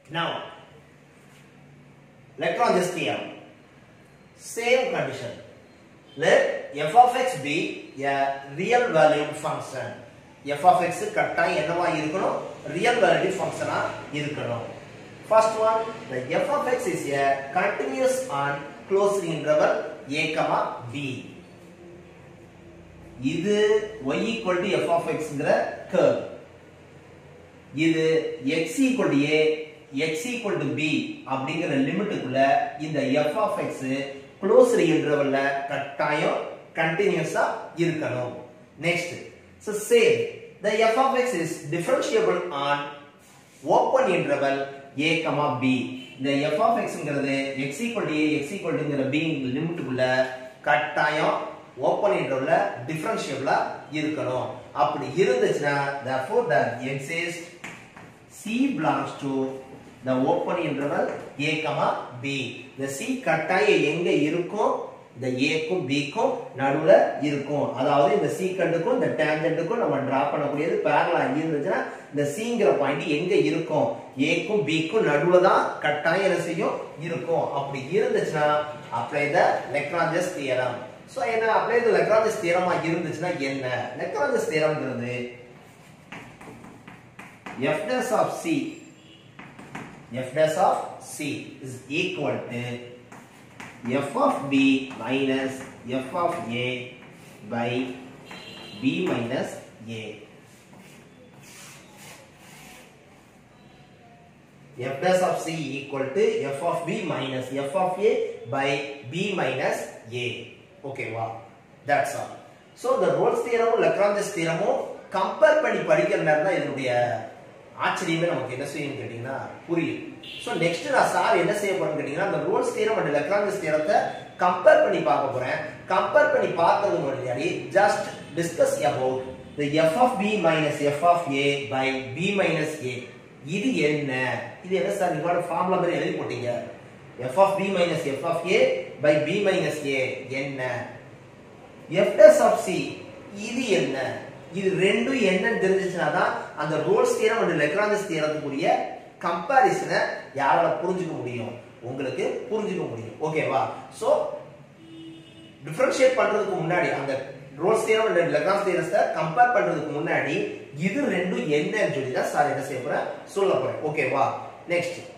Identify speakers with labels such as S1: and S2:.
S1: now Lagrange's theorem same condition let f of x be a real valued function f of x கட்டாயம் என்னவா இருக்கணும் real valued function ஆ இருக்கணும் first one the f of x is a continuous on closed interval a comma b இது y equal to f of x ங்கற curve இது x equal to a x equal to b அப்படிங்கிற லிமிட்டுக்குள்ள இந்த f of x closed இன்டர்வல்ல கட்டாயம் கண்டினியூஸா இருக்கணும் next so same the f of x is differentiable on open interval a comma b இந்த f of xங்கிறது x equal to a x equal toங்கிற b லிமிட்டுக்குள்ள கட்டாயம் ஓப்பன் இன்டர்வல்ல டிஃபரன்ஷியபிளா இருக்கணும் அப்படி இருந்துச்சுன்னா therefore the exist c belongs to the open interval a comma b இந்த c கட்டாயம் எங்க இருக்கும் இந்த a க்கும் b க்கும் நடுவுல இருக்கும் அதாவது இந்த சீக்கண்டுக்கும் இந்த டேஞ்சன்ட்டுக்கும் நம்ம டிரா பண்ணக்கூடியது பேரலா இருந்துச்சுன்னா இந்த சிங்கிற பாயிண்ட் எங்க இருக்கும் a க்கும் b க்கும் நடுவுல தான் கட்டாயம் என்ன செய்யும் இருக்கும் அப்படி இருந்துச்சுன்னா apply the Lagrange's theorem so என்ன அப்ளை த லெக்ராஞ்சஸ் தியரமா இருந்துச்சுன்னா என்ன லெக்ராஞ்சஸ் தியரம்ங்கிறது f dash of c f dash of c is equal to f of b minus f of a by b minus a f dash of c equal to f of b minus f of a by b minus a okay wow that's all so the Rolle's theorem Lagrange's theorem compare பண்ணி படிக்கிற நேரம் தான் இதனுடைய ஆச்சரியமே நமக்கு என்ன செய்யும் கேட்டீங்கன்னா புரியும் ஸோ நெக்ஸ்ட் நான் சார் என்ன செய்ய போறேன்னு கேட்டீங்கன்னா அந்த ரோல்ஸ் தியரம் அண்ட் லெக்ராஞ்சஸ் தியரத்தை கம்பேர் பண்ணி பார்க்க போறேன் கம்பேர் பண்ணி பார்த்தது முன்னாடி just discuss about the f of b minus f of a by b minus a இது என்ன இது என்ன சார் நீங்க ஃபார்முலா மாதிரி எழுதி போட்டீங்க f of b minus f of a by b minus a என்ன f dash of c இது என்ன இது ரெண்டும் என்னன்னு தெரிஞ்சிச்சுனா தான் அந்த ரோல்ஸ் தியரம் அண்ட் லெக்ராஞ்சஸ் தியரத்துக்குரிய கம்பாரிசனை யாரால புரிஞ்சுக்க முடியும் உங்களுக்கு புரிஞ்சுக்க முடியும் ஓகேவா சோ டிஃபரன்ஷியேட் பண்றதுக்கு முன்னாடி அந்த ரோல்ஸ் தியரம் அண்ட் லெக்ரான்ஸ் தியரத்தை கம்பேர் பண்றதுக்கு முன்னாடி இது ரெண்டும் என்னன்னு சொல்லி தான் சார் என்ன செய்ய போறேன் சொல்ல போறேன் ஓகேவா நெக்ஸ்ட்